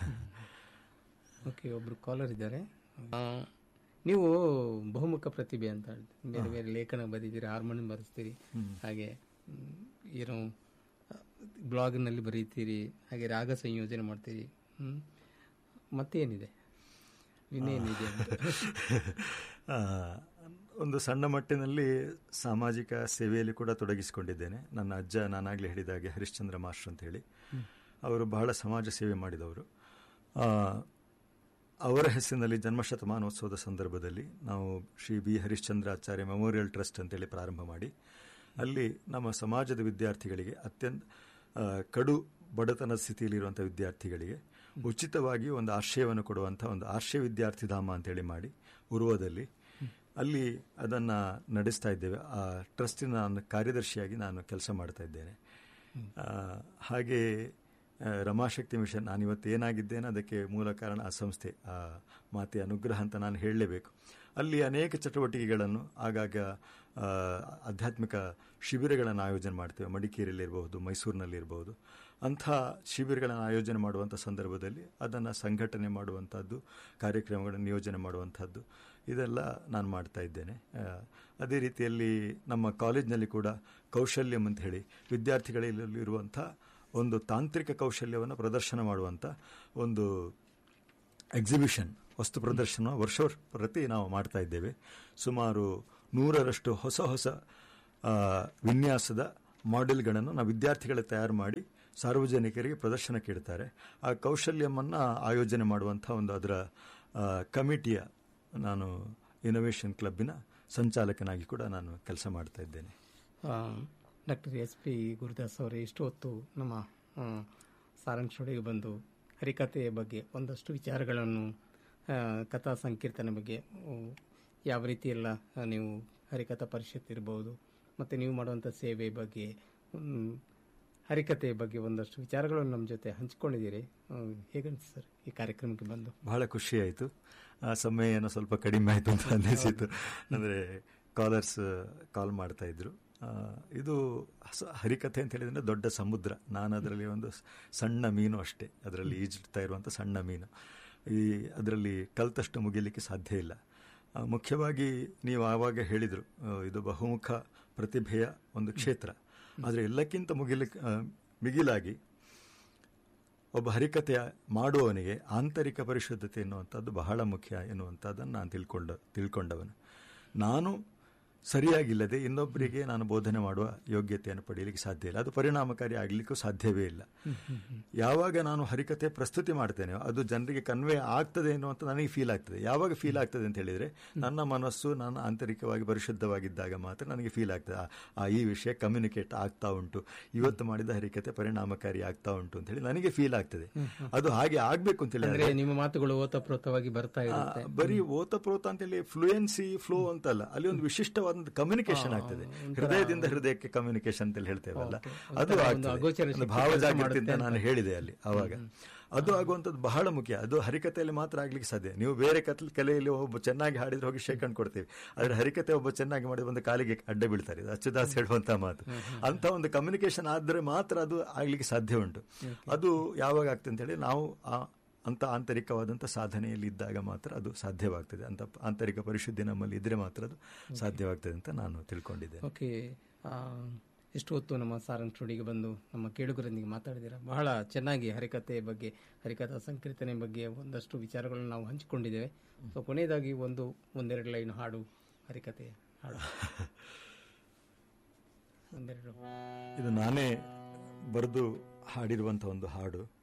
ಓಕೆ ಒಬ್ರು ಕಾಲರ್ ಇದ್ದಾರೆ ಆ, ನೀವು ಬಹುಮುಖ ಪ್ರತಿಭೆ ಅಂತ ಹೇಳ್ತೀರಿ. ಬೇರೆ ಬೇರೆ ಲೇಖನ ಬರೀತೀರಿ ಹಾರ್ಮೋನಿಯಂ ಬರೆಸ್ತೀರಿ ಹಾಗೆ ಮ್, ಏನು ಬ್ಲಾಗ್ನಲ್ಲಿ ಬರೀತೀರಿ ಹಾಗೆ ರಾಗ ಸಂಯೋಜನೆ ಮಾಡ್ತೀರಿ ಹ್ಮ್. ಮತ್ತೇನಿದೆ ಇನ್ನೇನಿದೆ ಅಂತ ಆ, ಒಂದು ಸಣ್ಣ ಮಟ್ಟಿನಲ್ಲಿ ಸಾಮಾಜಿಕ ಸೇವೆಯಲ್ಲಿ ಕೂಡ ತೊಡಗಿಸಿಕೊಂಡಿದ್ದೇನೆ ನನ್ನ ಅಜ್ಜ ನಾನಾಗಲೇ ಹೇಳಿದ ಹಾಗೆ ಹರಿಶ್ಚಂದ್ರ ಮಾಸ್ಟರ್ ಅಂತ ಹೇಳಿ ಅವರು ಬಹಳ ಸಮಾಜ ಸೇವೆ ಮಾಡಿದವರು ಆ, ಅವರ ಹೆಸರಿನಲ್ಲಿ ಜನ್ಮಶತಮಾನೋತ್ಸವದ ಸಂದರ್ಭದಲ್ಲಿ ನಾವು Shri B Harishchandracharya memorial trust ಅಂತೇಳಿ ಪ್ರಾರಂಭ ಮಾಡಿ ಅಲ್ಲಿ ನಮ್ಮ ಸಮಾಜದ ವಿದ್ಯಾರ್ಥಿಗಳಿಗೆ ಅತ್ಯಂತ ಆ, ಕಡು ಬಡತನದ ಸ್ಥಿತಿಯಲ್ಲಿರುವಂಥ ವಿದ್ಯಾರ್ಥಿಗಳಿಗೆ ಉಚಿತವಾಗಿ ಒಂದು ಆಶ್ರಯವನ್ನು ಕೊಡುವಂಥ ಒಂದು ಆಶ್ರಯ ವಿದ್ಯಾರ್ಥಿ ಧಾಮ ಅಂತೇಳಿ ಮಾಡಿ ಉರುವದಲ್ಲಿ ಅಲ್ಲಿ ಅದನ್ನು ನಡೆಸ್ತಾ ಇದ್ದೇವೆ ಆ ಟ್ರಸ್ಟಿನ ನಾನು ಕಾರ್ಯದರ್ಶಿಯಾಗಿ ನಾನು ಕೆಲಸ ಮಾಡ್ತಾ ಇದ್ದೇನೆ ಆ, ಹಾಗೆ ಆ, ರಮಾಶಕ್ತಿ ಮಿಷನ್ ನಾನು ಇವತ್ತು ಏನಾಗಿದ್ದೇನೆ ಅದಕ್ಕೆ ಮೂಲ ಕಾರಣ ಆ ಸಂಸ್ಥೆ ಆ ಮಾತೆ ಅನುಗ್ರಹ ಅಂತ ನಾನು ಹೇಳಲೇಬೇಕು ಅಲ್ಲಿ ಅನೇಕ ಚಟುವಟಿಕೆಗಳನ್ನು ಆಗಾಗ ಆ, ಆಧ್ಯಾತ್ಮಿಕ ಶಿಬಿರಗಳನ್ನು ಆಯೋಜನೆ ಮಾಡ್ತೇವೆ ಮಡಿಕೇರಿಯಲ್ಲಿರಬಹುದು ಮೈಸೂರಿನಲ್ಲಿರಬಹುದು ಅಂಥ ಶಿಬಿರಗಳನ್ನು ಆಯೋಜನೆ ಮಾಡುವಂಥ ಸಂದರ್ಭದಲ್ಲಿ ಅದನ್ನು ಸಂಘಟನೆ ಮಾಡುವಂಥದ್ದು ಕಾರ್ಯಕ್ರಮಗಳನ್ನು ನಿಯೋಜನೆ ಮಾಡುವಂಥದ್ದು ಇದೆಲ್ಲ ನಾನು ಮಾಡ್ತಾ ಇದ್ದೇನೆ ಆ, ಅದೇ ರೀತಿಯಲ್ಲಿ ನಮ್ಮ ಕಾಲೇಜ್ನಲ್ಲಿ ಕೂಡ ಕೌಶಲ್ಯಂ ಅಂತ ಹೇಳಿ ವಿದ್ಯಾರ್ಥಿಗಳಲ್ಲಿರುವಂಥ ಒಂದು ತಾಂತ್ರಿಕ ಕೌಶಲ್ಯವನ್ನು ಪ್ರದರ್ಶನ ಮಾಡುವಂಥ ಒಂದು ಎಕ್ಸಿಬಿಷನ್ ವಸ್ತು ಪ್ರದರ್ಶನ ವರ್ಷ ಪ್ರತಿ ನಾವು ಮಾಡ್ತಾ ಇದ್ದೇವೆ ಸುಮಾರು ನೂರರಷ್ಟು ಹೊಸ ಹೊಸ ಆ, ವಿನ್ಯಾಸದ ಮಾಡೆಲ್ಗಳನ್ನು ನಾವು ವಿದ್ಯಾರ್ಥಿಗಳೇ ತಯಾರು ಮಾಡಿ ಸಾರ್ವಜನಿಕರಿಗೆ ಪ್ರದರ್ಶನಕ್ಕೆ ಇಡ್ತಾರೆ ಆ ಕೌಶಲ್ಯವನ್ನು ಆಯೋಜನೆ ಮಾಡುವಂಥ ಒಂದು ಅದರ ಆ, ಕಮಿಟಿಯ ನಾನು ಇನೋವೇಷನ್ ಕ್ಲಬ್ಬಿನ ಸಂಚಾಲಕನಾಗಿ ಕೂಡ ನಾನು ಕೆಲಸ ಮಾಡ್ತಾ ಇದ್ದೇನೆ ಡಾಕ್ಟರ್ ಎಸ್ ಪಿ ಗುರುದಾಸ್ ಅವರೇ ಇಷ್ಟು ಹೊತ್ತು ನಮ್ಮ ಆ, ಸಾರಂಗ್ ಸ್ಟುಡಿಯೋಗೆ ಬಂದು ಹರಿಕಥೆಯ ಬಗ್ಗೆ ಒಂದಷ್ಟು ವಿಚಾರಗಳನ್ನು ಆ, ಕಥಾ ಸಂಕೀರ್ತನೆ ಬಗ್ಗೆ ಉ, ಯಾವ ರೀತಿ ಎಲ್ಲ ಆ, ನೀವು ಹರಿಕಥಾ ಪರಿಷತ್ ಇರ್ಬೋದು ಮತ್ತು ನೀವು ಮಾಡುವಂಥ ಸೇವೆ ಬಗ್ಗೆ ಮ್, ಹರಿಕಥೆಯ ಬಗ್ಗೆ ಒಂದಷ್ಟು ವಿಚಾರಗಳನ್ನು ನಮ್ಮ ಜೊತೆ ಹಂಚಿಕೊಂಡಿದ್ದೀರಿ ಹೇಗನ್ಸ್ ಸರ್ ಈ ಕಾರ್ಯಕ್ರಮಕ್ಕೆ ಬಂದು ಬಹಳ ಖುಷಿ ಆಯಿತು ಆ ಸಮಯ ಏನೋ ಸ್ವಲ್ಪ ಕಡಿಮೆ ಆಯಿತು ಅಂತ ಅನ್ನಿಸಿತು ಅಂದರೆ ಕಾಲರ್ಸ್ ಕಾಲ್ ಮಾಡ್ತಾ ಇದ್ರು ಆ, ಇದು ಸ- ಹರಿಕಥೆ ಅಂತ ಹೇಳಿದ್ರೆ ದೊಡ್ಡ ಸಮುದ್ರ ನಾನು ಅದರಲ್ಲಿ ಒಂದು ಸ್- ಸಣ್ಣ ಮೀನು ಅಷ್ಟೇ ಅದರಲ್ಲಿ ಈಜುತ್ತಾ ಇರುವಂಥ ಸಣ್ಣ ಮೀನು ಈ ಅದರಲ್ಲಿ ಕಲ್ತಷ್ಟು ಮುಗಿಲಿಕ್ಕೆ ಸಾಧ್ಯ ಇಲ್ಲ ಆ, ಮುಖ್ಯವಾಗಿ ನೀವು ಆವಾಗ ಹೇಳಿದರು ಇದು ಬಹುಮುಖ ಪ್ರತಿಭೆಯ ಒಂದು ಕ್ಷೇತ್ರ ಆದರೆ ಎಲ್ಲಕ್ಕಿಂತ ಮುಗಿಲಿಕ್ಕೆ ಆ, ಮಿಗಿಲಾಗಿ ಒಬ್ಬ ಹರಿಕಥೆಯ ಮಾಡುವವನಿಗೆ ಆಂತರಿಕ ಪರಿಶುದ್ಧತೆ ಎನ್ನುವಂಥದ್ದು ಬಹಳ ಮುಖ್ಯ ಎನ್ನುವಂಥದ್ದನ್ನು ನಾನು ತಿಳ್ಕೊಂಡ ತಿಳ್ಕೊಂಡವನು ನಾನು ಸರಿಯಾಗಿಲ್ಲದೆ ಇನ್ನೊಬ್ಬರಿಗೆ ನಾನು ಬೋಧನೆ ಮಾಡುವ ಯೋಗ್ಯತೆಯನ್ನು ಪಡೆಯಲಿಕ್ಕೆ ಸಾಧ್ಯ ಇಲ್ಲ ಅದು ಪರಿಣಾಮಕಾರಿ ಆಗಲಿಕ್ಕೂ ಸಾಧ್ಯವೇ ಇಲ್ಲ ಯಾವಾಗ ನಾನು ಹರಿಕತೆ ಪ್ರಸ್ತುತಿ ಮಾಡ್ತೇನೆ ಅದು ಜನರಿಗೆ ಕನ್ವೆ ಆಗ್ತದೆ ಎನ್ನುವಂಥ ನನಗೆ ಫೀಲ್ ಆಗ್ತದೆ ಯಾವಾಗ ಫೀಲ್ ಆಗ್ತದೆ ಅಂತ ಹೇಳಿದರೆ ನನ್ನ ಮನಸ್ಸು ನಾನು ಆಂತರಿಕವಾಗಿ ಪರಿಶುದ್ಧವಾಗಿದ್ದಾಗ ಮಾತ್ರ ನನಗೆ ಫೀಲ್ ಆಗ್ತದೆ ಆ- ಆ ಈ ವಿಷಯ ಕಮ್ಯುನಿಕೇಟ್ ಆಗ್ತಾ ಉಂಟು ಇವತ್ತು ಮಾಡಿದ ಹರಿಕತೆ ಪರಿಣಾಮಕಾರಿ ಆಗ್ತಾ ಉಂಟು ಅಂತ ಹೇಳಿ ನನಗೆ ಫೀಲ್ ಆಗ್ತದೆ ಅದು ಹಾಗೆ ಆಗ್ಬೇಕು ಅಂತ ಹೇಳಿ ಅಂದ್ರೆ ನಿಮ್ಮ ಮಾತುಗಳು ಓತಪ್ರೋತವಾಗಿ ಬರ್ತಾ ಇರುತ್ತೆ ಆ, ಬರೀ ಓತಪ್ರೋತ ಅಂತೇಳಿ ಫ್ಲೂಯೆನ್ಸಿ ಫ್ಲೋ ಅಂತಲ್ಲ ಅಲ್ಲಿ ಒಂದು ವಿಶಿಷ್ಟವಾದ ಕಮ್ಯುನಿಕೇಶನ್ ಆಗ್ತದೆ ಹೃದಯದಿಂದ ಹೃದಯಕ್ಕೆ ಕಮ್ಯುನಿಕೇಶನ್ ಅಂತ ಹೇಳೇವಲ್ಲ ಅದು ಒಂದು ಆಗ್ತದೆ ಅಗೋಚರ ಒಂದು ಶಕ್ತಿ ಭಾವಜಾಗೃತಿ ಅಂತ ನಾನು ಹೇಳಿದೆ ಅಲ್ಲಿ ಅವಾಗ ಅದು ಆಗುವಂಥದ್ದು ಬಹಳ ಮುಖ್ಯ ಅದು ಹರಿಕತೆಯಲ್ಲಿ ಮಾತ್ರ ಆಗ್ಲಿಕ್ಕೆ ಸಾಧ್ಯ ನೀವು ಬೇರೆ ಕತ್ಲ ಕಲೆಯಲ್ಲಿ ಒಬ್ಬ ಚೆನ್ನಾಗಿ ಹಾಡಿದ್ರೆ ಹೋಗಿ ಶೇಖಂಡ್ ಕೊಡ್ತೀವಿ ಆದ್ರೆ ಹರಿಕತೆ ಒಬ್ಬ ಚೆನ್ನಾಗಿ ಮಾಡಿದ್ರೆ ಒಂದು ಕಾಲಿಗೆ ಅಡ್ಡ ಬೀಳ್ತಾರೆ ಇದು ಅಚ್ಚುದಾಸ್ ಹೇಳುವಂತ ಮಾತು ಅಂತ ಒಂದು ಕಮ್ಯುನಿಕೇಶನ್ ಆದ್ರೆ ಮಾತ್ರ ಅದು ಆಗ್ಲಿಕ್ಕೆ ಸಾಧ್ಯ ಉಂಟು ಅದು ಯಾವಾಗ ಆಗ್ತದೆ ಅಂತ ಹೇಳಿ ನಾವು ಆ ಅಂತ ಆಂತರಿಕವಾದಂಥ ಸಾಧನೆಯಲ್ಲಿ ಇದ್ದಾಗ ಮಾತ್ರ ಅದು ಸಾಧ್ಯವಾಗ್ತದೆ ಅಂತ ಆಂತರಿಕ ಪರಿಶುದ್ಧಿ ನಮ್ಮಲ್ಲಿ ಇದ್ರೆ ಮಾತ್ರ ಅದು ಸಾಧ್ಯವಾಗ್ತದೆ ಅಂತ ನಾನು ತಿಳ್ಕೊಂಡಿದ್ದೇನೆ ಓಕೆ ಆ, ಇಷ್ಟು ಹೊತ್ತು ನಮ್ಮ ಸಾರಂಗ್ ಸ್ಟುಡಿಯೋಗೆ ಬಂದು ನಮ್ಮ ಕೇಳುಗರೊಂದಿಗೆ ಮಾತಾಡಿದ್ದೀರಾ ಬಹಳ ಚೆನ್ನಾಗಿ ಹರಿಕತೆ ಬಗ್ಗೆ ಹರಿಕಥಾ ಸಂಕೀರ್ತನೆ ಬಗ್ಗೆ ಒಂದಷ್ಟು ವಿಚಾರಗಳನ್ನು ನಾವು ಹಂಚಿಕೊಂಡಿದ್ದೇವೆ ಸೊ ಕೊನೆಯದಾಗಿ ಒಂದು ಒಂದೆರಡು ಲೈನ್ ಹಾಡು ಹರಿಕತೆ ಹಾಡು ಒಂದೆರಡು ಇದು ನಾನೇ ಬರೆದು ಹಾಡಿರುವಂಥ ಒಂದು ಹಾಡು